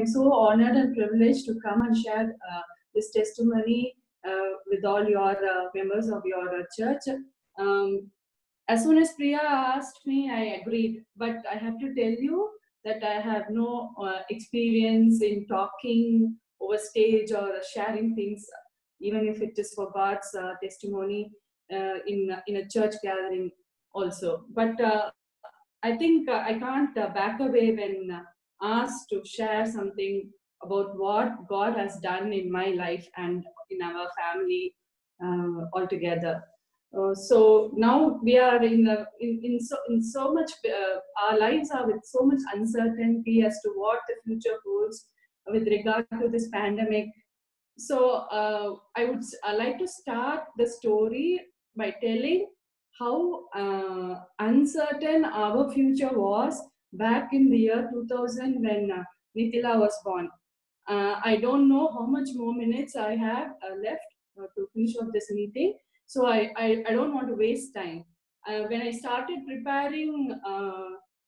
am so honored and privileged to come and share uh, this testimony uh, with all your uh, members of your uh, church. Um, as soon as Priya asked me, I agreed. But I have to tell you that I have no uh, experience in talking over stage or sharing things, even if it is for God's uh, testimony uh, in in a church gathering also. But uh, I think uh, I can't uh, back away when uh, asked to share something about what God has done in my life and in our family uh, altogether. Uh, so now we are in a, in, in so in so much uh, our lives are with so much uncertainty as to what the future holds with regard to this pandemic. So uh, I would s- I like to start the story by telling how uh, uncertain our future was back in the year 2000 when uh, Nitila was born. Uh, I don't know how much more minutes I have uh, left uh, to finish off this meeting, so I, I, I don't want to waste time. Uh, when I started preparing uh,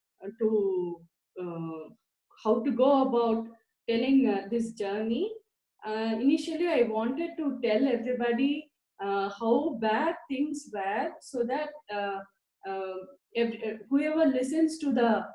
to uh, how to go about telling uh, this journey, uh, initially I wanted to tell everybody uh, how bad things were so that uh, uh, ev- uh, whoever listens to the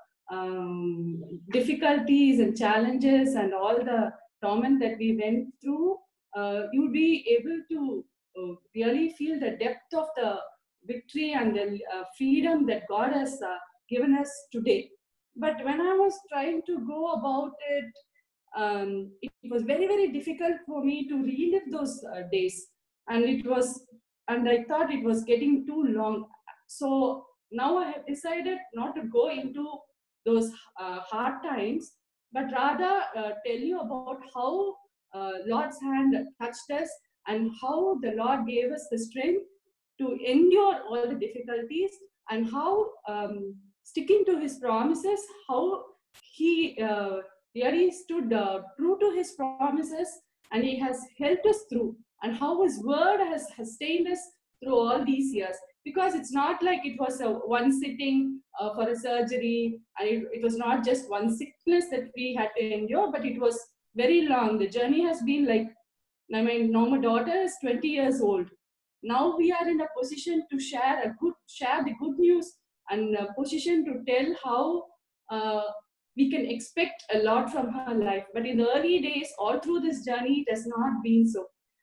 um, difficulties and challenges and all the torment that we went through, uh, you would be able to uh, really feel the depth of the victory and the uh, freedom that God has uh, given us today. But when I was trying to go about it, um, it was very, very difficult for me to relive those uh, days. And it was, and I thought it was getting too long. So now I have decided not to go into those uh, hard times, but rather uh, tell you about how uh, Lord's hand touched us and how the Lord gave us the strength to endure all the difficulties and how um, sticking to his promises, how he uh, really stood uh, true to his promises and he has helped us through and how his word has sustained us through all these years because it's not like it was a one sitting uh, for a surgery and it, it was not just one sickness that we had to endure but it was very long the journey has been like i mean now my daughter is 20 years old now we are in a position to share a good share the good news and a position to tell how uh, we can expect a lot from her life but in the early days all through this journey it has not been so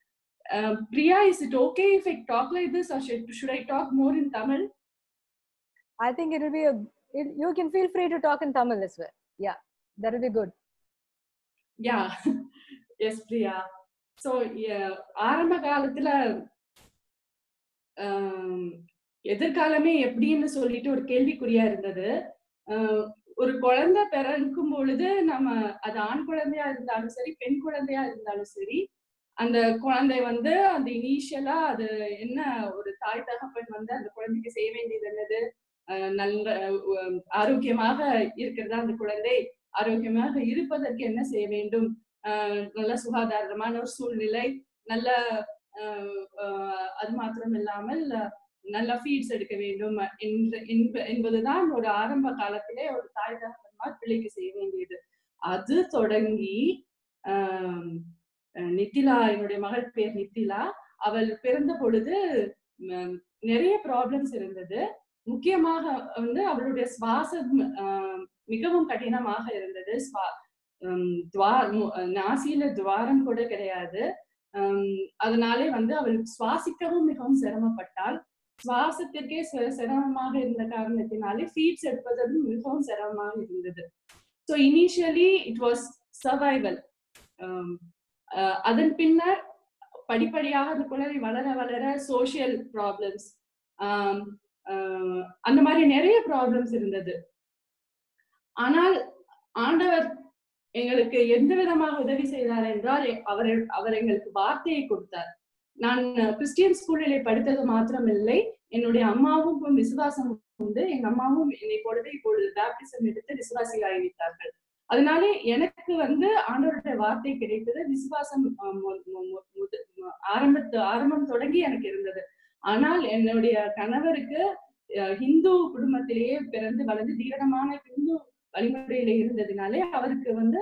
um, Priya, is it okay if I talk like this, or should, should I talk more in Tamil? I think it will be a. It, you can feel free to talk in Tamil as well. Yeah, that will be good. Yeah, yes, Priya. So, yeah, ஆரம்ப காலத்துல ஆம், எதிர்காலமே எப்படின்னு சொல்லிட்டு ஒரு கேள்விக்குறியா இருந்தது ஆஹ் ஒரு குழந்தை பிறக்கும் பொழுது நம்ம அது ஆண் குழந்தையா இருந்தாலும் சரி பெண் குழந்தையா இருந்தாலும் சரி அந்த குழந்தை வந்து அந்த இனிஷியலா அது என்ன ஒரு தாய் தகப்பன் வந்து அந்த குழந்தைக்கு செய்ய வேண்டியது என்னது ஆஹ் நல்ல அஹ் ஆரோக்கியமாக இருக்கிறதா அந்த குழந்தை ஆரோக்கியமாக இருப்பதற்கு என்ன செய்ய வேண்டும் ஆஹ் நல்ல சுகாதாரமான ஒரு சூழ்நிலை நல்ல ஆஹ் ஆஹ் அது மாத்திரம் இல்லாமல் நல்ல ஃபீட்ஸ் எடுக்க வேண்டும் என்ற என்ப- என்பதுதான் ஒரு ஆரம்ப காலத்திலே ஒரு தாய் தகப்பன்மார் பிள்ளைக்கு செய்ய வேண்டியது அது தொடங்கி ஆஹ் அஹ் நித்திலா என்னுடைய மகள் பேர் நித்திலா அவள் பிறந்த பொழுது ம், நிறைய ப்ராப்ளம்ஸ் இருந்தது முக்கியமாக வந்து அவளுடைய சுவாசம் ஆஹ், மிகவும் கடினமாக இருந்தது சுவா- ஹம், துவா- மு- நாசியில துவாரம் கூட கிடையாது ஹம், அதனாலே வந்து அவள் சுவாசிக்கவும் மிகவும் சிரமப்பட்டாள் சுவாசத்திற்கே சிர- சிரமமாக இருந்த காரணத்தினாலே ஃபீட்ஸ் எடுப்பதும் மிகவும் சிரமமாக இருந்தது so initially it was survival அதன் பின்னர் படிப்படியாக அந்த குழந்தை வளர வளர சோஷியல் ப்ராப்ளம்ஸ் அந்த மாதிரி நிறைய ப்ராப்ளம்ஸ் இருந்தது ஆனால் ஆண்டவர் எங்களுக்கு எந்த விதமாக உதவி செய்தார் என்றால் எ- அவர் அவர் எங்களுக்கு வார்த்தையை கொடுத்தார் நான் கிறிஸ்டியன் ஸ்கூலிலே படித்தது மாத்திரமில்லை என்னுடைய அம்மாவும் விசுவாசம் உண்டு எங்க அம்மாவும் என்னை போலவே இப்பொழுது பேப்டிசம் எடுத்து விசுவாசிகளாகி விட்டார்கள் அதனாலே எனக்கு வந்து ஆண்டவருடைய வார்த்தை கிடைத்தது விசுவாசம் அஹ், மு- மு- மு- முத- மு- ஆரம்பத்து ஆரம்பம் தொடங்கி எனக்கு இருந்தது ஆனால் என்னுடைய கணவருக்கு அஹ், ஹிந்து குடும்பத்திலேயே பிறந்து வளர்ந்து தீவிரமான ஹிந்து வழிமுறையில இருந்ததுனாலே அவருக்கு வந்து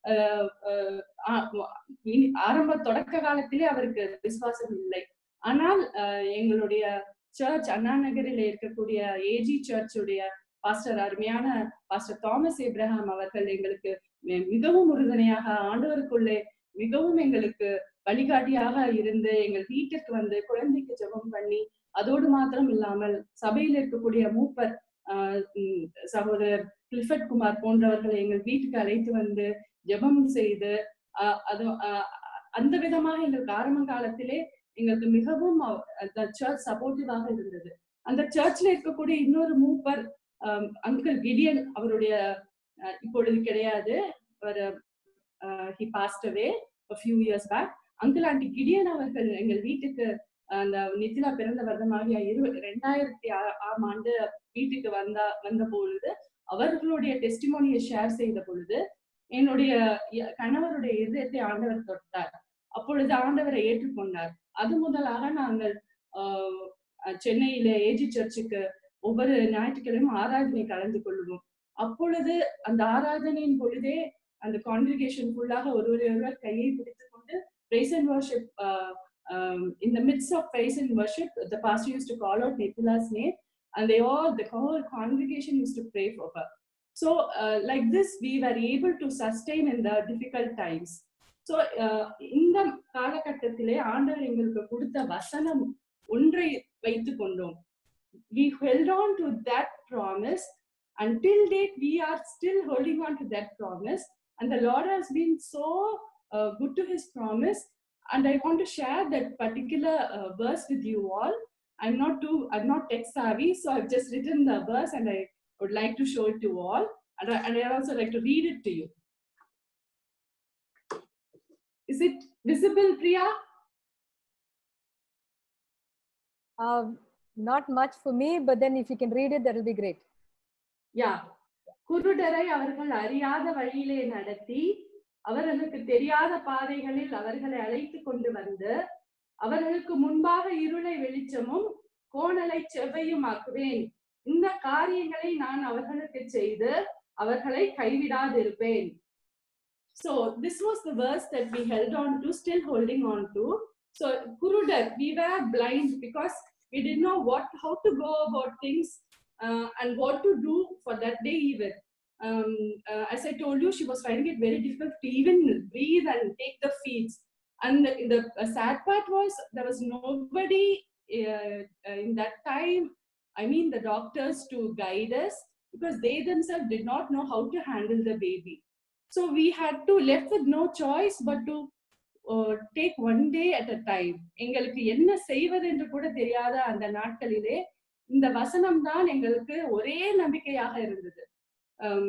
அஹ், அஹ், ஆ- இனி- ஆரம்ப தொடக்க காலத்திலே அவருக்கு விசுவாசம் இல்லை ஆனால் அஹ், எங்களுடைய சர்ச் அண்ணா நகரில் இருக்கக்கூடிய ஏஜி சர்ச்சுடைய பாஸ்டர் அருமையான பாஸ்டர் தாமஸ் ஏப்ரஹாம் அவர்கள் எங்களுக்கு மி- மிகவும் உறுதுணையாக ஆண்டவருக்குள்ளே மிகவும் எங்களுக்கு வழிகாட்டியாக இருந்து எங்கள் வீட்டிற்கு வந்து குழந்தைக்கு ஜெபம் பண்ணி அதோடு மாத்திரம் இல்லாமல் சபையில் இருக்கக்கூடிய மூப்பர் ஆஹ் உம் சகோதரர் கிளிஃபட் குமார் போன்றவர்களை எங்கள் வீட்டுக்கு அழைத்து வந்து ஜெபம் செய்து ஆஹ் அது ஆஹ் அந்த விதமாக எங்களுக்கு ஆரம்ப காலத்திலே எங்களுக்கு மிகவும் சர்ச் சப்போர்ட்டிவாக இருந்தது அந்த சர்ச்ல இருக்கக்கூடிய இன்னொரு மூப்பர் அங்கிள் கிடியன் அவருடைய ஆஹ் இப்பொழுது கிடையாது அவர் he passed away few years back uncle aunty Gideon அவர்கள் எங்கள் வீட்டுக்கு அந்த நித்திலா பிறந்த வருடமாகிய இரு ரெண்டாயிரத்தி ஆ- ஆம் ஆண்டு வீட்டுக்கு வந்தா வந்த பொழுது அவர்களுடைய டெஸ்டிமோனியை ஷேர் செய்த பொழுது என்னுடைய இ- கணவருடைய இதயத்தை ஆண்டவர் தொட்டார் அப்பொழுது ஆண்டவரை ஏற்றுக்கொண்டார் அது முதலாக நாங்கள் ஆஹ் அஹ் சென்னையில ஏஜி சர்ச்சுக்கு ஒவ்வொரு ஞாயிற்றுக்கிழமையும் ஆராதனை கலந்து கொள்வோம் அப்பொழுது அந்த ஆராதனையின் பொழுதே அந்த கான்கிரிகேஷன் ஃபுல்லாக ஒருவர் ஒருவர் கையை பிடித்துக் கொண்டு praise and worship uh, um, in the midst of praise and worship the pastor used to call out Nithila's name and they all the whole congregation used to pray for her so uh, like this we were able to sustain in the difficult times so uh, இந்த காலகட்டத்திலே ஆண்டவர் எங்களுக்கு கொடுத்த வசனம் ஒன்றை வைத்துக் கொண்டோம் we held on to that promise until date we are still holding on to that promise and the lord has been so uh, good to his promise and i want to share that particular uh, verse with you all i'm not too i'm not tech savvy so i've just written the verse and i would like to show it to all and I, and I also like to read it to you is it visible priya Um, not much for me, but then if you can read it, that will be great. யா குருடரை அவர்கள் அறியாத வழியிலே நடத்தி அவர்களுக்கு தெரியாத பாதைகளில் அவர்களை அழைத்து கொண்டு வந்து அவர்களுக்கு முன்பாக இருளை வெளிச்சமும் கோணலை செவ்வையும் ஆக்குவேன் இந்த காரியங்களை நான் அவர்களுக்கு செய்து அவர்களை கைவிடாதிருப்பேன் So this was the verse that we held on to, still holding on to. So Kurudar, we were blind because we didn't know what how to go about things uh, and what to do for that day even. Um, uh, as I told you, she was finding it very difficult to even breathe and take the feeds. And the, the uh, sad part was there was nobody uh, uh, in that time, I mean, the doctors to guide us because they themselves did not know how to handle the baby. So we had to left with no choice but to uh, take one day at a time. எங்களுக்கு என்ன செய்வது என்று கூட தெரியாத அந்த நாட்களிலே இந்த வசனம் தான் எங்களுக்கு ஒரே நம்பிக்கையாக இருந்தது Um,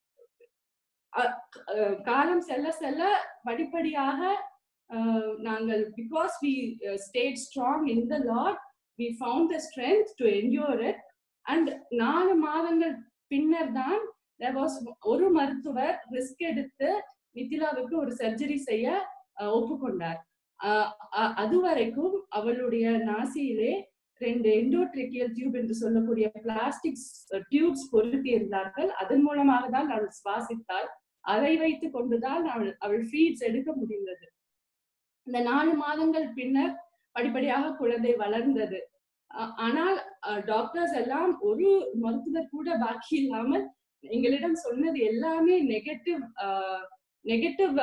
அ- அஹ் காலம் செல்ல செல்ல படிப்படியாக uh, நாங்கள் because we stayed strong in the Lord we found the strength to endure it and நாலு மாதங்கள் பின்னர் தான் there was ஒரு மருத்துவர் ரிஸ்க் எடுத்து நித்திலாவுக்கு ஒரு சர்ஜரி செய்ய அஹ், ஒப்புக்கொண்டார் அஹ், அ- அது வரைக்கும் அவளுடைய நாசியிலே ரெண்டு எண்டோட்ரிக்கியல் டியூப் என்று சொல்லக்கூடிய பிளாஸ்டிக் டியூப்ஸ் பொருத்தி இருந்தார்கள் அதன் மூலமாக தான் அவள் சுவாசித்தாள் அதை வைத்துக் கொண்டுதான் அவள் அவள் ஃபீட்ஸ் எடுக்க முடிந்தது இந்த நாலு மாதங்கள் பின்னர் படிப்படியாக குழந்தை வளர்ந்தது ஆ- ஆனால் டாக்டர்ஸ் எல்லாம் ஒரு மருத்துவர் கூட பாக்கி இல்லாமல் எங்களிடம் சொன்னது எல்லாமே நெகட்டிவ் நெகட்டிவ்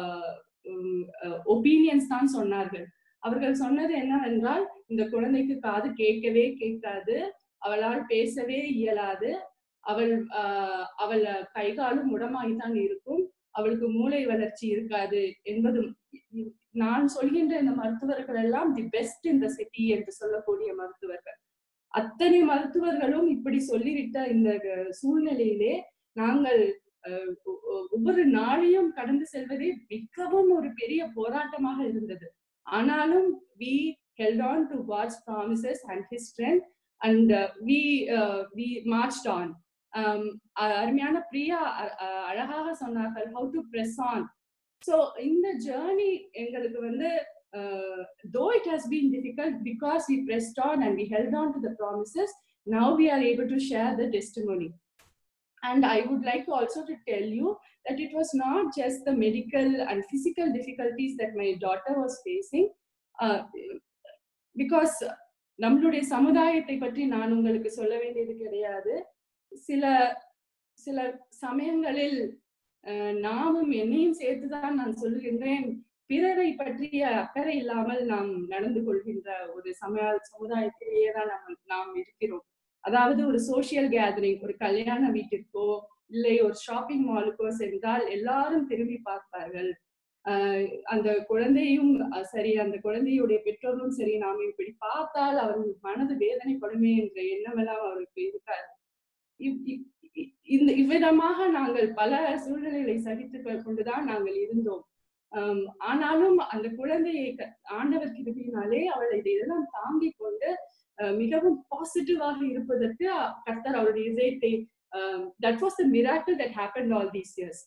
ஒப்பீனியன்ஸ் தான் சொன்னார்கள் அவர்கள் சொன்னது என்னவென்றால் இந்த குழந்தைக்கு காது கேட்கவே கேட்காது அவளால் பேசவே இயலாது அவள் ஆஹ் அவள் கை காலும் முடமாய்தான் இருக்கும் அவளுக்கு மூளை வளர்ச்சி இருக்காது என்பதும் நான் சொல்கின்ற இந்த மருத்துவர்கள் எல்லாம் தி பெஸ்ட் இந்த சிட்டி என்று சொல்லக்கூடிய மருத்துவர்கள் அத்தனை மருத்துவர்களும் இப்படி சொல்லிவிட்ட இந்த அஹ், சூழ்நிலையிலே நாங்கள் அஹ், ஒ- ஒ- ஒவ்வொரு நாளையும் கடந்து செல்வதே மிகவும் ஒரு பெரிய போராட்டமாக இருந்தது ஆனாலும் we held on to God's promises and His strength and uh, we uh, we marched on. Um, அ- அருமையான பிரியா அ- அ- அழகாக சொன்னார்கள் how to press on. So இந்த journey எங்களுக்கு வந்து uh, though it has been difficult because we pressed on and we held on to the promises, now we are able to share the testimony. and i would like to also to tell you that it was not just the medical and physical difficulties that my daughter was facing uh, because நம்மளுடைய சமுதாயத்தை பற்றி நான் உங்களுக்கு சொல்ல வேண்டியது கிடையாது சில சில சமயங்களில் அஹ், நாமும் என்னையும் சேர்த்துதான் நான் சொல்லுகின்றேன் பிறரை பற்றிய அக்கறை இல்லாமல் நாம் நடந்து கொள்கின்ற ஒரு சமய சமுதாயத்திலேயே தான் நாம் நாம் இருக்கிறோம் அதாவது ஒரு சோஷியல் கேதரிங் ஒரு கல்யாண வீட்டிற்கோ இல்லை ஒரு ஷாப்பிங் மாலுக்கோ சென்றால் எல்லாரும் திரும்பி பார்ப்பார்கள் ஆஹ் அந்த குழந்தையும் அஹ் சரி அந்த குழந்தையுடைய பெற்றோரும் சரி நாம் இப்படி பார்த்தால் அவர்கள் மனது வேதனைப்படுமே என்ற எண்ணமெல்லாம் அவருக்கு இருக்காது இவ்- இவ்- இ- இந்த இவ்விதமாக நாங்கள் பல சூழ்நிலைகளை சகித்து கொ- கொண்டுதான் நாங்கள் இருந்தோம் ஆம், ஆனாலும் அந்த குழந்தையை க- ஆண்டவர் கிருபியினாலே அவள் இதை இதெல்லாம் தாங்கிக் கொண்டு அஹ், மிகவும் பாசிட்டிவாக இருப்பதற்கு அ- கர்த்தர் அவருடைய இதயத்தை that was the miracle that happen all these years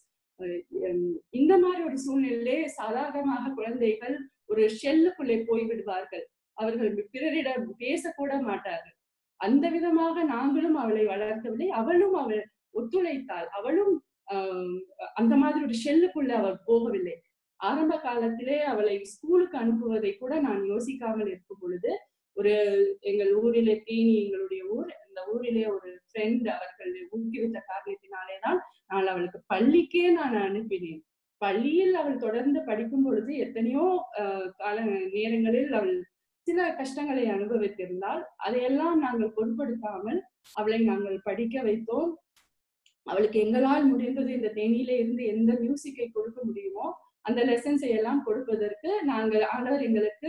இந்த மாதிரி ஒரு சூழ்நிலையிலே சாதாரணமாக குழந்தைகள் ஒரு ஷெல்லுக்குள்ளே போய் விடுவார்கள் அவர்கள் பிறரிடம் பேசக்கூட மாட்டார்கள் அந்த விதமாக நாங்களும் அவளை வளர்க்கவில்லை அவளும் அவள் ஒத்துழைத்தாள் அவளும் ஆஹ் அந்த மாதிரி ஒரு ஷெல்லுக்குள்ள அவள் போகவில்லை ஆரம்ப காலத்திலே அவளை ஸ்கூலுக்கு அனுப்புவதை கூட நான் யோசிக்காமல் இருக்கும் பொழுது ஒரு எங்கள் ஊரிலே தேனி எங்களுடைய ஊர் அந்த ஊரிலே ஒரு ஃப்ரெண்ட் அவர்கள் ஊக்குவித்த காரணத்தினாலே தான் நான் அவளுக்கு பள்ளிக்கே நான் அனுப்பினேன் பள்ளியில் அவள் தொடர்ந்து படிக்கும் பொழுது எத்தனையோ ஆஹ் கால நேரங்களில் அவள் சில கஷ்டங்களை அனுபவித்திருந்தால் அதையெல்லாம் நாங்கள் பொருட்படுத்தாமல் அவளை நாங்கள் படிக்க வைத்தோம் அவளுக்கு எங்களால் முடிந்தது இந்த தேனியில இருந்து எந்த மியூசிக்கை கொடுக்க முடியுமோ அந்த லெசன்ஸை எல்லாம் கொடுப்பதற்கு நாங்கள் ஆண்டவர் எங்களுக்கு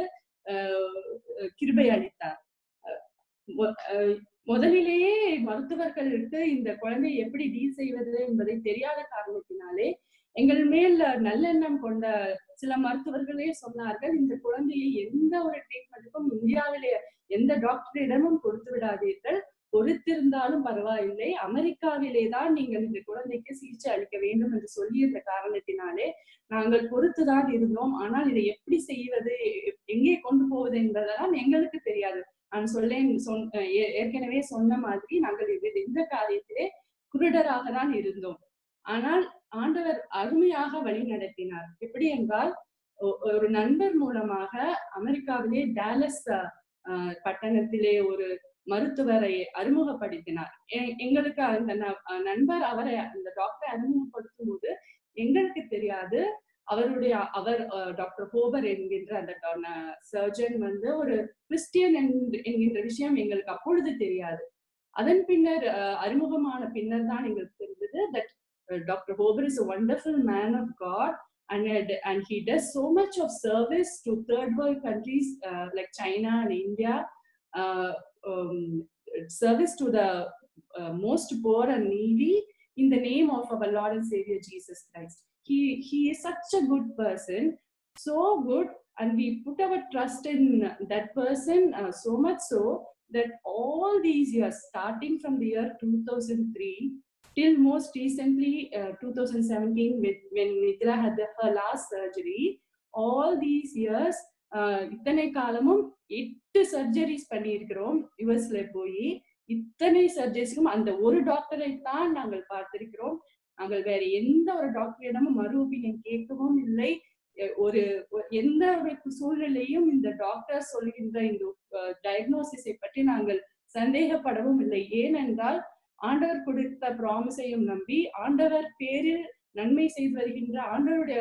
ஆஹ் கிருபை அளித்தார் அஹ் மொ- அஹ் முதலிலேயே மருத்துவர்களுக்கு இந்த குழந்தையை எப்படி டீல் செய்வது என்பதை தெரியாத காரணத்தினாலே எங்கள் மேல் நல்லெண்ணம் கொண்ட சில மருத்துவர்களே சொன்னார்கள் இந்த குழந்தையை எந்த ஒரு ட்ரீட்மெண்ட்டுக்கும் இந்தியாவிலே எந்த டாக்டரிடமும் கொடுத்து விடாதீர்கள் பொறுத்திருந்தாலும் பரவாயில்லை அமெரிக்காவிலே தான் நீங்கள் இந்த குழந்தைக்கு சிகிச்சை அளிக்க வேண்டும் என்று சொல்லியிருந்த காரணத்தினாலே நாங்கள் பொறுத்துதான் இருந்தோம் ஆனால் இதை எப்படி செய்வது எ- எங்கே கொண்டு போவது என்பதெல்லாம் எங்களுக்கு தெரியாது நான் சொல்லேன் சொன் ஏ- ஏற்கனவே சொன்ன மாதிரி நாங்கள் இது இந்த காரியத்திலே குருடராக தான் இருந்தோம் ஆனால் ஆண்டவர் அருமையாக வழி நடத்தினார் எப்படி என்றால் ஒ- ஒரு நண்பர் மூலமாக அமெரிக்காவிலே டாலஸ் அஹ், பட்டணத்திலே ஒரு மருத்துவரை அறிமுகப்படுத்தினார் எ- எங்களுக்கு அந்த ந- அஹ் நண்பர் அவரை அந்த டாக்டரை அறிமுகப்படுத்தும் போது எங்களுக்கு தெரியாது அவருடைய அவர் டாக்டர் ஹோபர் என்கின்ற அந்த சர்ஜன் வந்து ஒரு கிறிஸ்டியன் என்கின்ற- என்கின்ற விஷயம் எங்களுக்கு அப்பொழுது தெரியாது அதன் பின்னர் அஹ், அறிமுகமான பின்னர் தான் எங்களுக்கு தெரிந்தது that doctor Hober is a wonderful man of God and uh, and he does so much of service to third world countries uh, like China and India uh, um, service to the uh, most poor and needy in the name of our Lord and Savior Jesus Christ. He he is such a good person, so good, and we put our trust in that person uh, so much so that all these years, starting from the year 2003 till most recently uh, 2017 with, when Nidra had the, her last surgery, all these years uh, இத்தனை காலமும் எட்டு surgeries பண்ணியிருக்கிறோம் யுஎஸ்ல போய் இத்தனை சர்ஜரிஸ்க்கும் அந்த ஒரு டாக்டரை தான் நாங்கள் பார்த்திருக்கிறோம் நாங்கள் வேற எந்த ஒரு டாக்டரிடமும் மறு ஒப்பீனியன் கேட்கவும் இல்லை எ- ஒரு ஒ- எந்த ஒரு சூழ்நிலையும் இந்த டாக்டர் சொல்கின்ற இந்த டயக்னோசிஸை பற்றி நாங்கள் சந்தேகப்படவும் இல்லை ஏனென்றால் ஆண்டவர் கொடுத்த ப்ராமிஸையும் நம்பி ஆண்டவர் பேரில் நன்மை செய்து வருகின்ற ஆண்டவருடைய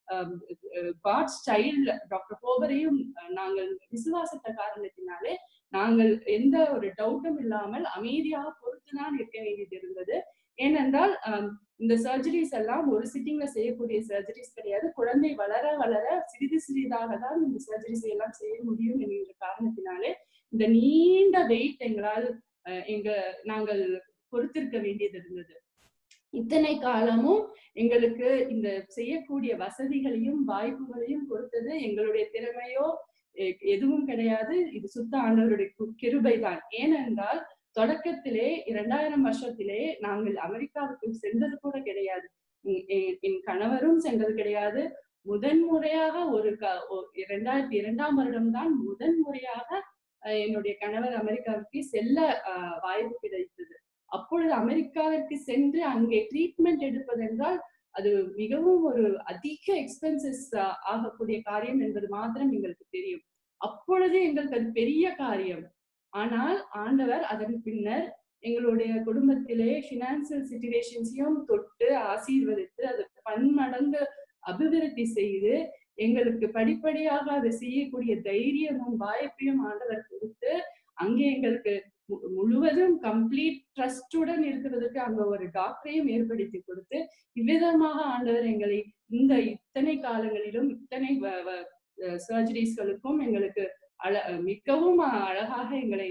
காட்ஸ் சைல்டு டாக்டர் ஹோபரையும் அஹ், நாங்கள் விசுவாசித்த காரணத்தினாலே நாங்கள் எந்த ஒரு டவுட்டும் இல்லாமல் அமைதியாக பொறுத்துதான் இருக்க வேண்டியது இருந்தது ஏனென்றால் ஆம், இந்த சர்ஜரிஸ் எல்லாம் ஒரு சிட்டிங்ல செய்யக்கூடிய சர்ஜரிஸ் கிடையாது குழந்தை வளர வளர சிறிது சிறிதாக தான் இந்த சர்ஜரிஸ் எல்லாம் செய்ய முடியும் என்கின்ற காரணத்தினாலே இந்த நீண்ட வெயிட் எங்களால் அஹ், எங்க நாங்கள் பொறுத்திருக்க வேண்டியது இருந்தது இத்தனை காலமும் எங்களுக்கு இந்த செய்யக்கூடிய வசதிகளையும் வாய்ப்புகளையும் கொடுத்தது எங்களுடைய திறமையோ எ- எதுவும் கிடையாது இது சுத்த ஆண்டவருடைய கு- கிருபைதான் ஏனென்றால் தொடக்கத்திலே இரண்டாயிரம் வருஷத்திலே நாங்கள் அமெரிக்காவுக்கு சென்றது கூட கிடையாது என்- என்- என் கணவரும் சென்றது கிடையாது முதன் முறையாக ஒரு க- ஒ- இரண்டாயிரத்தி இரண்டாம் வருடம்தான் முதன் முறையாக அஹ், என்னுடைய கணவர் அமெரிக்காவுக்கு செல்ல அஹ், வாய்ப்பு கிடைத்தது அப்பொழுது அமெரிக்காவிற்கு சென்று அங்கே ட்ரீட்மெண்ட் எடுப்பது என்றால் அது மிகவும் ஒரு அதிக எக்ஸ்பென்சஸ் ஆகக்கூடிய காரியம் என்பது மாத்திரம் எங்களுக்கு தெரியும் அப்பொழுது எங்களுக்கு அது பெரிய காரியம் ஆனால் ஆண்டவர் அதன் பின்னர் எங்களுடைய குடும்பத்திலே பினான்சியல் சிச்சுவேஷன்ஸையும் தொட்டு ஆசீர்வதித்து அது பன்மடங்கு அபிவிருத்தி செய்து எங்களுக்கு படிப்படியாக அதை செய்யக்கூடிய தைரியமும் வாய்ப்பையும் ஆண்டவர் கொடுத்து அங்கே எங்களுக்கு முழுவதும் கம்ப்ளீட் ட்ரஸ்டுடன் இருக்கிறதுக்கு அங்க ஒரு டாக்டரையும் ஏற்படுத்தி கொடுத்து இவ்விதமாக ஆண்டவர் எங்களை இந்த இத்தனை காலங்களிலும் இத்தனை சர்ஜரிஸ்களுக்கும் எங்களுக்கு அழ மிகவும் அழகாக எங்களை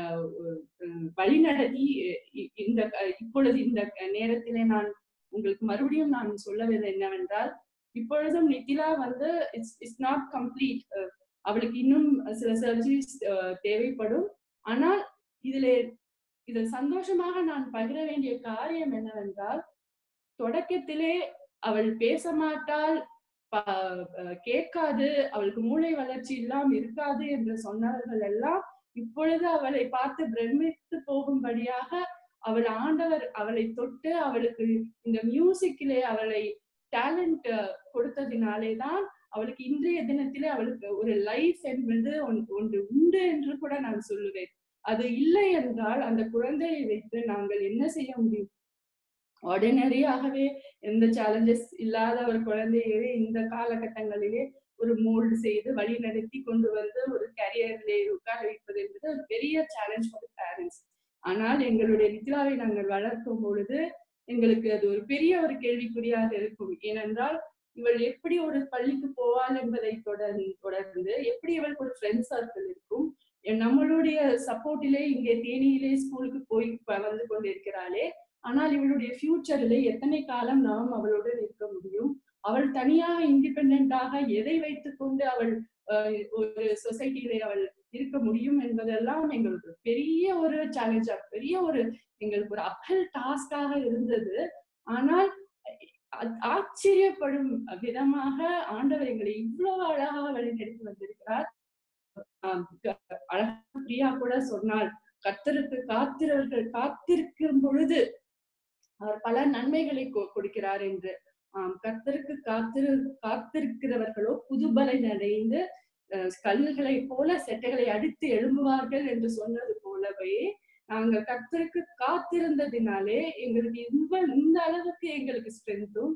வழிநடத்தி இந்த இப்பொழுது இந்த நேரத்திலே நான் உங்களுக்கு மறுபடியும் நான் சொல்லவது என்னவென்றால் இப்பொழுதும் நித்திலா வந்து இட்ஸ் இட்ஸ் நாட் கம்ப்ளீட் அவளுக்கு இன்னும் சில சர்ஜரிஸ் தேவைப்படும் ஆனால் இதுல இது சந்தோஷமாக நான் பகிர வேண்டிய காரியம் என்னவென்றால் தொடக்கத்திலே அவள் பேச மாட்டாள் கேட்காது அவளுக்கு மூளை வளர்ச்சி இல்லாம இருக்காது என்று சொன்னவர்கள் எல்லாம் இப்பொழுது அவளை பார்த்து பிரமித்து போகும்படியாக அவள் ஆண்டவர் அவளை தொட்டு அவளுக்கு இந்த மியூசிக்கிலே அவளை டேலண்ட் கொடுத்ததினாலே தான் அவளுக்கு இன்றைய தினத்திலே அவளுக்கு ஒரு லைஃப் என்பது ஒன்று உண்டு என்று கூட நான் சொல்லுவேன் அது இல்லை என்றால் அந்த குழந்தையை வைத்து நாங்கள் என்ன செய்ய முடியும் ஆர்டினரியாகவே எந்த சேலஞ்சஸ் இல்லாத ஒரு குழந்தையவே இந்த காலகட்டங்களிலே ஒரு மோல்டு செய்து வழி நடத்தி கொண்டு வந்து ஒரு கரியர்லே உட்கார வைப்பது என்பது ஒரு பெரிய சேலஞ்ச் ஃபார் பேரண்ட்ஸ் ஆனால் எங்களுடைய நித்ராவை நாங்கள் வளர்க்கும் பொழுது எங்களுக்கு அது ஒரு பெரிய ஒரு கேள்விக்குறியாக இருக்கும் ஏனென்றால் இவள் எப்படி ஒரு பள்ளிக்கு போவாள் என்பதை தொடர்ந்து தொடர்ந்து எப்படி இவளுக்கு ஒரு ஃப்ரெண்ட் சர்க்கிள் இருக்கும் நம்மளுடைய சப்போர்ட்டிலே இங்கே தேனியிலே ஸ்கூலுக்கு போய் வந்து கொண்டிருக்கிறாளே ஆனால் இவளுடைய ஃபியூச்சரிலே எத்தனை காலம் நாம் அவளுடன் இருக்க முடியும் அவள் தனியாக இண்டிபெண்டாக எதை வைத்துக்கொண்டு அவள் ஒரு சொசைட்டியிலே அவள் இருக்க முடியும் என்பதெல்லாம் எங்களுக்கு பெரிய ஒரு சேலஞ்சா பெரிய ஒரு எங்களுக்கு ஒரு அப்பல் டாஸ்காக இருந்தது ஆனால் ஆச்சரியப்படும் விதமாக ஆண்டவர் எங்களை இவ்வளவு அழகாக வழிநடத்தி வந்திருக்கிறார் அழகா பிரியா கூட சொன்னால் கத்தருக்கு காத்திரவர்கள் காத்திருக்கும் பொழுது அவர் பல நன்மைகளை கொடுக்கிறார் என்று ஆஹ் கர்த்தருக்கு காத்திரு காத்திருக்கிறவர்களோ புதுபலை அடைந்து கல்லுகளை போல செட்டைகளை அடித்து எழும்புவார்கள் என்று சொன்னது போலவே நாங்க கர்த்தருக்கு காத்திருந்ததினாலே எங்களுக்கு இந்த இந்த அளவுக்கு எங்களுக்கு ஸ்ட்ரென்த்தும்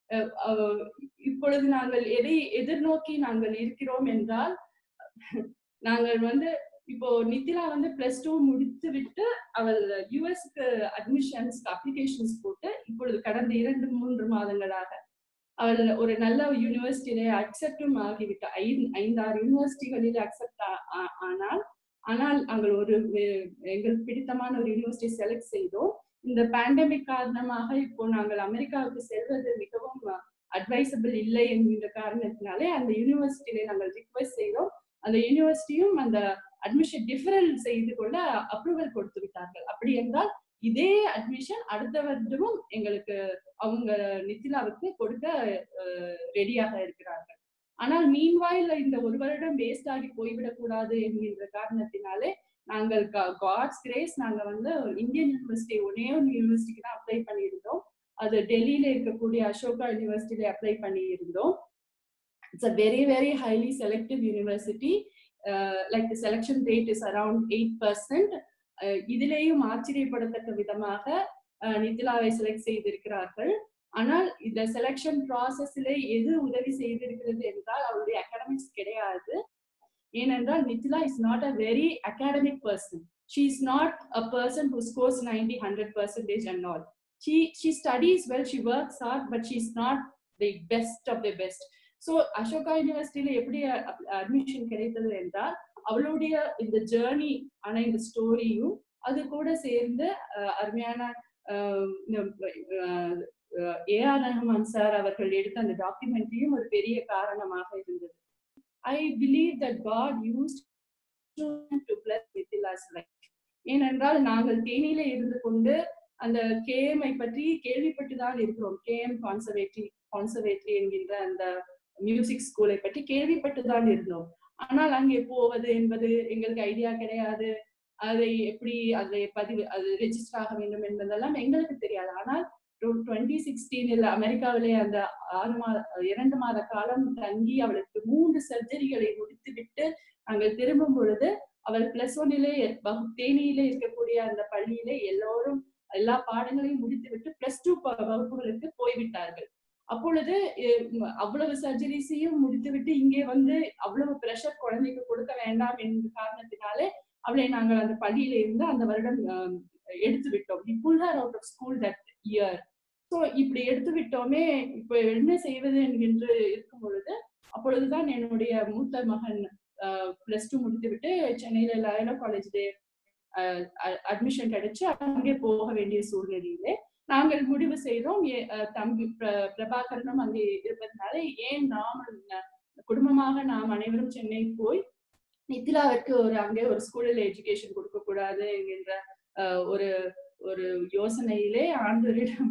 இப்பொழுது நாங்கள் எதை எதிர்நோக்கி நாங்கள் இருக்கிறோம் என்றால் நாங்கள் வந்து இப்போ நித்திலா வந்து பிளஸ் டூ முடித்து விட்டு அவள் யூஎஸ்க்கு அட்மிஷன்ஸ் அப்ளிகேஷன்ஸ் போட்டு இப்பொழுது கடந்த இரண்டு மூன்று மாதங்களாக அவள் ஒரு நல்ல யூனிவர்சிட்டியில அக்செப்டும் ஆகிவிட்ட ஐந்து ஐந்தாறு யூனிவர்சிட்டிகளில் அக்செப்ட் ஆனால் ஆனால் அங்கே ஒரு எங்களுக்கு பிடித்தமான ஒரு யூனிவர்சிட்டி செலக்ட் செய்தோம் இந்த பேண்டமிக் காரணமாக இப்போ நாங்கள் அமெரிக்காவுக்கு செல்வது மிகவும் அட்வைசபிள் இல்லை என்கின்ற காரணத்தினாலே அந்த யூனிவர்சிட்டியில நாங்கள் ரிக்வெஸ்ட் செய்தோம் அந்த யூனிவர்சிட்டியும் அந்த அட்மிஷன் டிஃபரல் செய்து கொள்ள அப்ரூவல் கொடுத்து விட்டார்கள் அப்படி என்றால் இதே அட்மிஷன் அடுத்த வருடமும் எங்களுக்கு அவங்க நித்திலாவுக்கு கொடுக்க ரெடியாக இருக்கிறார்கள் ஆனால் மீன்வாயில் இந்த ஒரு வருடம் வேஸ்ட் ஆகி போய்விடக் கூடாது என்கின்ற காரணத்தினாலே நாங்கள் காட்ஸ் கிரேஸ் நாங்க வந்து இந்தியன் யூனிவர்சிட்டி ஒன்னே ஒரு யூனிவர்சிட்டிக்கு தான் அப்ளை பண்ணியிருந்தோம் அது டெல்லியில இருக்கக்கூடிய அசோகா யூனிவர்சிட்டியில அப்ளை பண்ணியிருந்தோம் it's a very very highly selective university like the selection rate is around eight percent இதிலேயும் ஆச்சரியப்படத்தக்க விதமாக நித்திலாவை செலக்ட் செய்திருக்கிறார்கள் ஆனால் இந்த செலெக்ஷன் ப்ராசஸ்ல எது உதவி செய்திருக்கிறது என்றால் அவருடைய அகாடமிக்ஸ் கிடையாது ஏனென்றால் Nithila is not a very academic person she is not a person who scores ninety hundred percentage and all she she studies well she works hard but she is not the best of the best so Ashoka யூனிவர்சிட்டியில எப்படி admission கிடைத்தது என்றால் அவளுடைய இந்த journey ஆன இந்த ஸ்டோரியும் அது கூட சேர்ந்து அருமையான ஏ ஆர் ரஹ்மான் சார் அவர்கள் எடுத்த அந்த டாக்குமெண்ட்ரியும் ஒரு பெரிய காரணமாக இருந்தது I believe that God use to bless Mithila's life ஏனென்றால் நாங்கள் தேனியில இருந்து கொண்டு அந்த கேஎம்ஐ பற்றி கேள்விப்பட்டுதான் இருக்கிறோம் கேஎம் கான்சர்வேட்டரி கான்சர்வேட்டரி என்கின்ற அந்த மியூசிக் ஸ்கூலை பற்றி கேள்விப்பட்டுதான் இருந்தோம் ஆனால் அங்கே போவது என்பது எங்களுக்கு ஐடியா கிடையாது அதை எப்படி அதை பதிவு அது ரெஜிஸ்டர் ஆக வேண்டும் என்பதெல்லாம் எங்களுக்கு தெரியாது ஆனால் டுவெண்ட்டி சிக்ஸ்டீனில் அமெரிக்காவிலே அந்த ஆறு மாத இரண்டு மாத காலம் தங்கி அவளுக்கு மூன்று சர்ஜரிகளை முடித்துவிட்டு நாங்கள் திரும்பும் பொழுது அவள் பிளஸ் ஒன்னிலே தேனியிலே இருக்கக்கூடிய அந்த பள்ளியிலே எல்லோரும் எல்லா பாடங்களையும் முடித்துவிட்டு பிளஸ் டூ வகுப்புகளுக்கு போய்விட்டார்கள் அப்பொழுது அவ்வளவு சர்ஜரிஸையும் முடித்துவிட்டு இங்கே வந்து அவ்வளவு பிரஷர் குழந்தைக்கு கொடுக்க வேண்டாம் என்ற காரணத்தினாலே அவளை நாங்கள் அந்த பள்ளியில இருந்து அந்த வருடம் எடுத்து விட்டோம் we pull her out of school that year so இப்படி எடுத்து விட்டோமே இப்போ என்ன செய்வது என்று இருக்கும் பொழுது அப்பொழுதுதான் என்னுடைய மூத்த மகன் பிளஸ் டூ முடித்து விட்டு சென்னையில லயலா காலேஜ்ல அட்மிஷன் கிடைச்சு அங்கே போக வேண்டிய சூழ்நிலையிலே நாங்கள் முடிவு செய்தோம் தம்பி பிரபாகரனும் அங்கே இருப்பதனால ஏன் நாம் குடும்பமாக நாம் அனைவரும் சென்னை போய் நித்திலாவிற்கு ஒரு அங்கே ஒரு ஸ்கூலில் எஜுகேஷன் கொடுக்க கூடாது என்கின்ற ஒரு ஒரு யோசனையிலே ஆண்டவரிடம்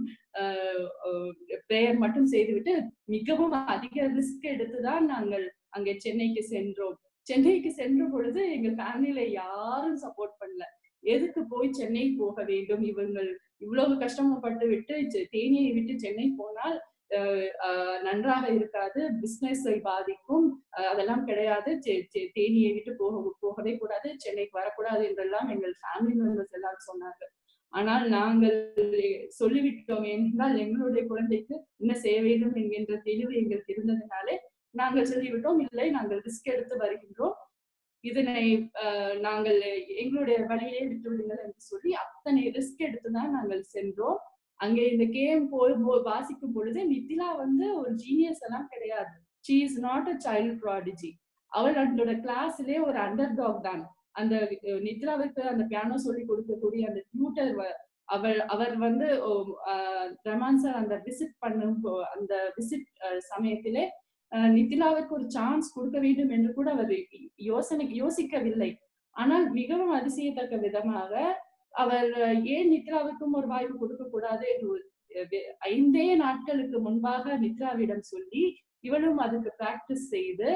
பிரேயர் மட்டும் செய்துவிட்டு மிகவும் அதிக ரிஸ்க் எடுத்துதான் நாங்கள் அங்கே சென்னைக்கு சென்றோம் சென்னைக்கு சென்ற பொழுது எங்க ஃபேமிலியில யாரும் சப்போர்ட் பண்ணல எதுக்கு போய் சென்னை போக வேண்டும் இவங்கள் இவ்வளவு கஷ்டப்பட்டு விட்டு தேனியை விட்டு சென்னை போனால் நன்றாக இருக்காது பிசினஸை பாதிக்கும் அதெல்லாம் கிடையாது தேனியை விட்டு போக போகவே கூடாது சென்னைக்கு வரக்கூடாது என்றெல்லாம் எங்கள் ஃபேமிலி மெம்பர்ஸ் எல்லாரும் சொன்னாங்க ஆனால் நாங்கள் சொல்லிவிட்டோம் என்றால் எங்களுடைய குழந்தைக்கு என்ன செய்ய வேண்டும் என்கின்ற தெளிவு எங்களுக்கு இருந்ததுனாலே நாங்கள் சொல்லிவிட்டோம் இல்லை நாங்கள் ரிஸ்க் எடுத்து வருகின்றோம் இதனை நாங்கள் எங்களுடைய வழியிலே விட்டு விடுங்கள் என்று சொல்லி அத்தனை ரிஸ்க் எடுத்துதான் நாங்கள் சென்றோம் அங்கே இந்த கேம் போய் வாசிக்கும் பொழுது நித்திலா வந்து ஒரு ஜீனியஸ் எல்லாம் கிடையாது she is not a child prodigy அவள் அவளோட கிளாஸ்லயே ஒரு அண்டர் டாக் தான் அந்த நித்ராவுக்கு அந்த பியானோ சொல்லி கொடுக்கக்கூடிய அந்த டியூட்டர் அவர் அவர் வந்து ரமான் சார் அந்த விசிட் பண்ணும் அந்த விசிட் சமயத்திலே நித்திலாவிற்கு ஒரு சான்ஸ் கொடுக்க வேண்டும் என்று கூட அவர் யோசனை யோசிக்கவில்லை ஆனால் மிகவும் அதிசயத்தக்க விதமாக அவர் ஏன் நித்ராவுக்கும் ஒரு வாய்ப்பு கொடுக்க கூடாது என்று ஐந்தே நாட்களுக்கு முன்பாக நித்ராவிடம் சொல்லி இவளும் அதுக்கு பிராக்டிஸ் செய்து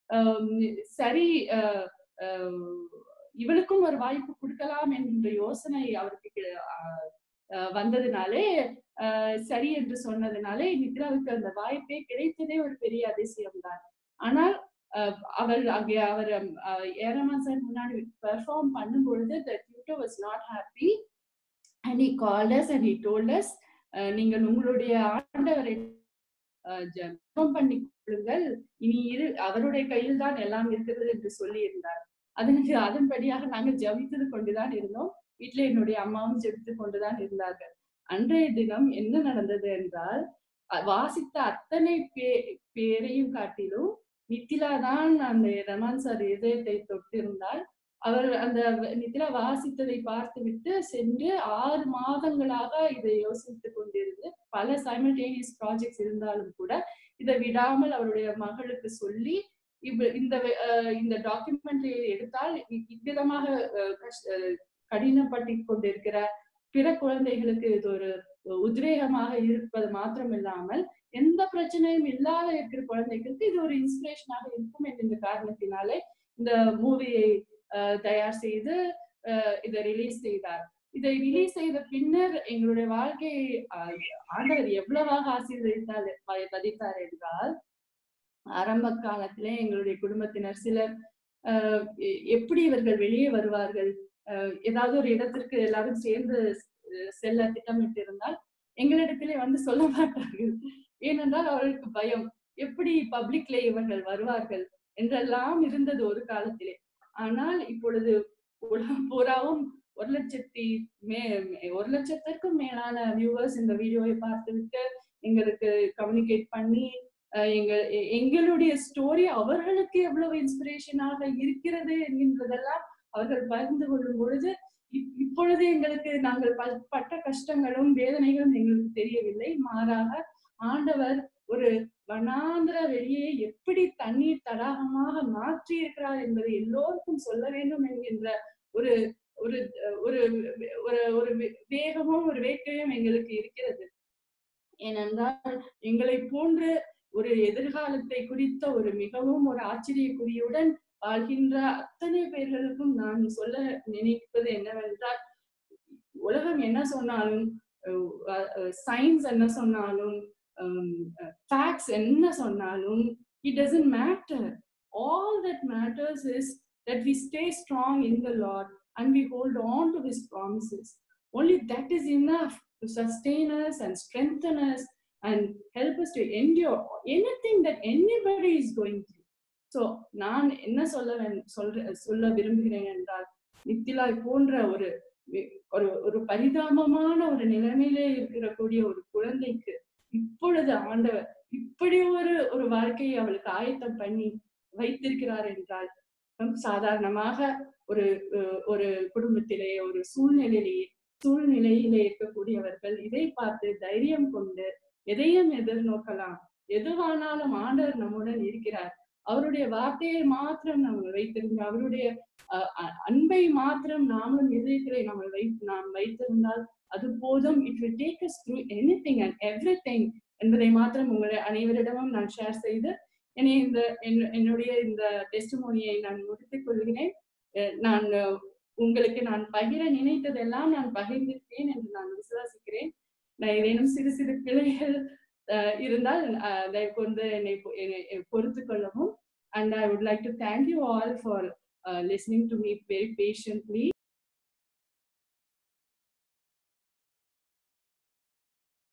சரி இவளுக்கும் ஒரு வாய்ப்பு கொடுக்கலாம் என்கின்ற யோசனை அவருக்கு வந்ததுனாலே சரி என்று சொன்னதுனாலே நித்ராவுக்கு அந்த வாய்ப்பே கிடைத்ததே ஒரு பெரிய அதிசயம்தான் ஆனால் அவள் அங்கே அவர் ஏரமான் சார் முன்னாடி பெர்ஃபார்ம் பண்ணும் பொழுது the tutor was not happy and he called us and he told us நீங்கள் உங்களுடைய ஆண்டவரை ஜபம் பண்ணி கொள்ளுங்கள் இனி இரு அவருடைய கையில் தான் எல்லாம் இருக்கிறது என்று சொல்லி இருந்தார் அதற்கு அதன்படியாக நாங்கள் ஜபித்து கொண்டுதான் இருந்தோம் வீட்டுல என்னுடைய அம்மாவும் ஜெபித்து கொண்டுதான் இருந்தார்கள் அன்றைய தினம் என்ன நடந்தது என்றால் வாசித்த அத்தனை பே பேரையும் காட்டிலும் நித்திலா தான் அந்த ரமான் சார் இதயத்தை தொட்டிருந்தால் அவர் அந்த நித்திலா வாசித்ததை பார்த்து விட்டு சென்று ஆறு மாதங்களாக இதை யோசித்துக் கொண்டிருந்து பல சைமல்டேனியஸ் ப்ராஜெக்ட்ஸ் இருந்தாலும் கூட இதை விடாமல் அவருடைய மகளுக்கு சொல்லி இவ் இந்த இந்த டாக்குமெண்ட்ரி எடுத்தால் இவ்விதமாக கடினப்பட்டு கொண்டிருக்கிற பிற குழந்தைகளுக்கு இது ஒரு உத்வேகமாக இருப்பது மாத்திரம் இல்லாமல் எந்த பிரச்சனையும் இல்லாத இருக்கிற குழந்தைகளுக்கு இது ஒரு இன்ஸ்பிரேஷனாக இருக்கும் என்கின்ற காரணத்தினாலே இந்த மூவியை தயார் செய்து இதை ரிலீஸ் செய்தார் இதை ரிலீஸ் செய்த பின்னர் எங்களுடைய வாழ்க்கையை ஆண்டவர் எவ்வளவாக ஆசீர்வதித்தார் பதித்தார் என்றால் ஆரம்ப காலத்திலே எங்களுடைய குடும்பத்தினர் சிலர் எப்படி இவர்கள் வெளியே வருவார்கள் ஏதாவது ஒரு இடத்திற்கு எல்லாரும் சேர்ந்து செல்ல திட்டமிட்டு இருந்தால் எங்களிடத்திலே வந்து சொல்ல மாட்டார்கள் ஏனென்றால் அவர்களுக்கு பயம் எப்படி பப்ளிக்ல இவர்கள் வருவார்கள் என்றெல்லாம் இருந்தது ஒரு காலத்திலே ஆனால் இப்பொழுது உலகம் பூராவும் ஒரு லட்சத்தி மே ஒரு லட்சத்திற்கும் மேலான வியூவர்ஸ் இந்த வீடியோவை பார்த்துவிட்டு எங்களுக்கு கம்யூனிகேட் பண்ணி எங்க எங்களுடைய ஸ்டோரி அவர்களுக்கு எவ்வளவு இன்ஸ்பிரேஷனாக இருக்கிறது என்கின்றதெல்லாம் அவர்கள் பகிர்ந்து கொள்ளும் பொழுது இப்பொழுது எங்களுக்கு நாங்கள் பட்ட கஷ்டங்களும் வேதனைகளும் எங்களுக்கு தெரியவில்லை மாறாக ஆண்டவர் ஒரு வனாந்திர வெளியே எப்படி தண்ணீர் தடாகமாக மாற்றி இருக்கிறார் என்பதை எல்லோருக்கும் சொல்ல வேண்டும் என்கின்ற ஒரு ஒரு ஒரு ஒரு ஒரு வேகமும் ஒரு வேட்கையும் எங்களுக்கு இருக்கிறது ஏனென்றால் எங்களை போன்று ஒரு எதிர்காலத்தை குறித்த ஒரு மிகவும் ஒரு ஆச்சரியக்குறியுடன் வாழ்கின்ற அத்தனை பேர்களுக்கும் நான் சொல்ல நினைப்பது என்னவென்றால் உலகம் என்ன சொன்னாலும் சயின்ஸ் என்ன சொன்னாலும் ஃபேக்ட்ஸ் என்ன சொன்னாலும் it doesn't matter all that matters is that we stay strong in the Lord and we hold on to His promises. Only that is enough to sustain us and strengthen us and help us to endure anything that anybody is going through. So நான் என்ன சொல்ல சொல்ற சொல்ல விரும்புகிறேன் என்றால் நித்திலாய் போன்ற ஒரு ஒரு ஒரு பரிதாபமான ஒரு நிலைமையிலே இருக்கக்கூடிய ஒரு குழந்தைக்கு இப்பொழுது ஆண்டவர் இப்படி ஒரு ஒரு வாழ்க்கையை அவளுக்கு ஆயத்தம் பண்ணி வைத்திருக்கிறார் என்றால் சாதாரணமாக ஒரு ஒரு குடும்பத்திலே ஒரு சூழ்நிலையிலே சூழ்நிலையிலே இருக்கக்கூடியவர்கள் இதை பார்த்து தைரியம் கொண்டு எதையும் எதிர்நோக்கலாம் எதுவானாலும் ஆண்டவர் நம்முடன் இருக்கிறார் அவருடைய வார்த்தையை மாத்திரம் நம்ம வைத்திருந்த அவருடைய அன்பை மாத்திரம் நாமளும் இதயத்திலே நம்ம வை நாம் வைத்திருந்தால் அது போதும் it will take us through anything and everything என்பதை மாத்திரம் உங்களை அனைவரிடமும் நான் ஷேர் செய்து என்னை இந்த என்னுடைய இந்த டெஸ்டிமோனியை நான் முடித்துக் கொள்கிறேன் நான் உங்களுக்கு நான் பகிர நினைத்ததெல்லாம் நான் பகிர்ந்திருக்கேன் என்று நான் விசுவாசிக்கிறேன் நான் ஏதேனும் சிறு சிறு பிழைகள் இருந்தால் தயவு கொண்டு என்னை பொறுத்து கொள்ளவும் and I would like to thank you all for listening to me very patiently